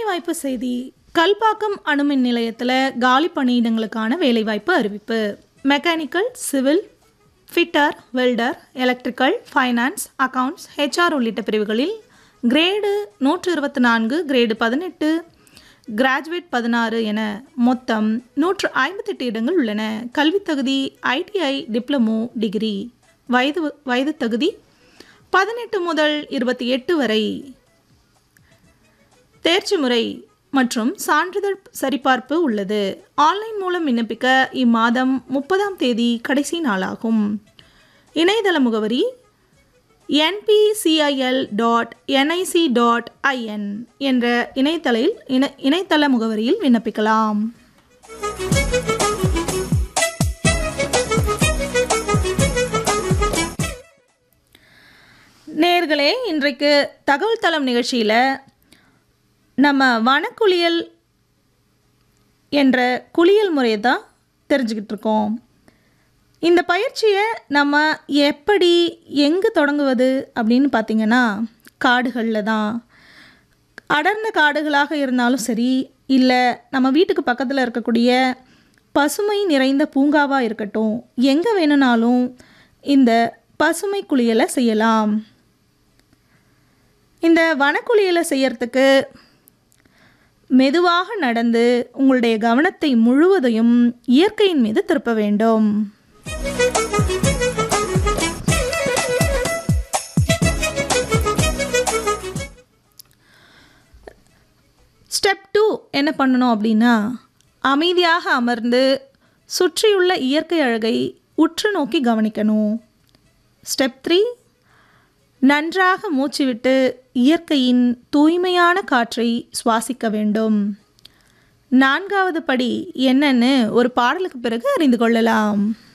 வேலைவாய்ப்பு செய்தி கல்பாக்கம் அணுமின் நிலையத்தில் காலி பணியிடங்களுக்கான வேலைவாய்ப்பு அறிவிப்பு mechanical civil fitter welder electrical finance accounts HR உள்ளிட்ட பிரிவுகளில் கிரேடு நூற்று இருபத்தி நான்கு கிரேடு பதினெட்டு கிராஜுவேட் பதினாறு என மொத்தம் நூற்று ஐம்பத்தெட்டு இடங்கள் உள்ளன கல்வித் தகுதி ஐடிஐ டிப்ளமோ டிகிரி வயது வயது தகுதி பதினெட்டு முதல் இருபத்தி எட்டு வரை தேர்ச்சி முறை மற்றும் சான்றிதழ் சரிபார்ப்பு உள்ளது ஆன்லைன் மூலம் விண்ணப்பிக்க இம்மாதம் முப்பதாம் தேதி கடைசி நாளாகும் இணையதள முகவரி NPCIL dot NIC dot IN என்ற இணையதளில் இணை இணையதள முகவரியில் விண்ணப்பிக்கலாம் நேர்களே இன்றைக்கு தகவல் தளம் நிகழ்ச்சியில் நம்ம வனக்குளியல் என்ற குளியல் முறையை தான் தெரிஞ்சுக்கிட்டு இருக்கோம் இந்த பயிற்சியை நம்ம எப்படி எங்கே தொடங்குவது அப்படின்னு பார்த்திங்கன்னா காடுகளில் தான் அடர்ந்த காடுகளாக இருந்தாலும் சரி இல்லை நம்ம வீட்டுக்கு பக்கத்தில் இருக்கக்கூடிய பசுமை நிறைந்த பூங்காவாக இருக்கட்டும் எங்கே வேணும்னாலும் இந்த பசுமை குளியலை செய்யலாம் இந்த வனக்குளியலை செய்யறதுக்கு மெதுவாக நடந்து உங்களுடைய கவனத்தை முழுவதையும் இயற்கையின் மீது திருப்ப வேண்டும் ஸ்டெப் டூ என்ன பண்ணணும் அப்படின்னா அமைதியாக அமர்ந்து சுற்றியுள்ள இயற்கை அழகை உற்று நோக்கி கவனிக்கணும் ஸ்டெப் த்ரீ நன்றாக மூச்சு விட்டு இயற்கையின் தூய்மையான காற்றை சுவாசிக்க வேண்டும் நான்காவது படி என்னன்னு ஒரு பாடலுக்கு பிறகு அறிந்து கொள்ளலாம்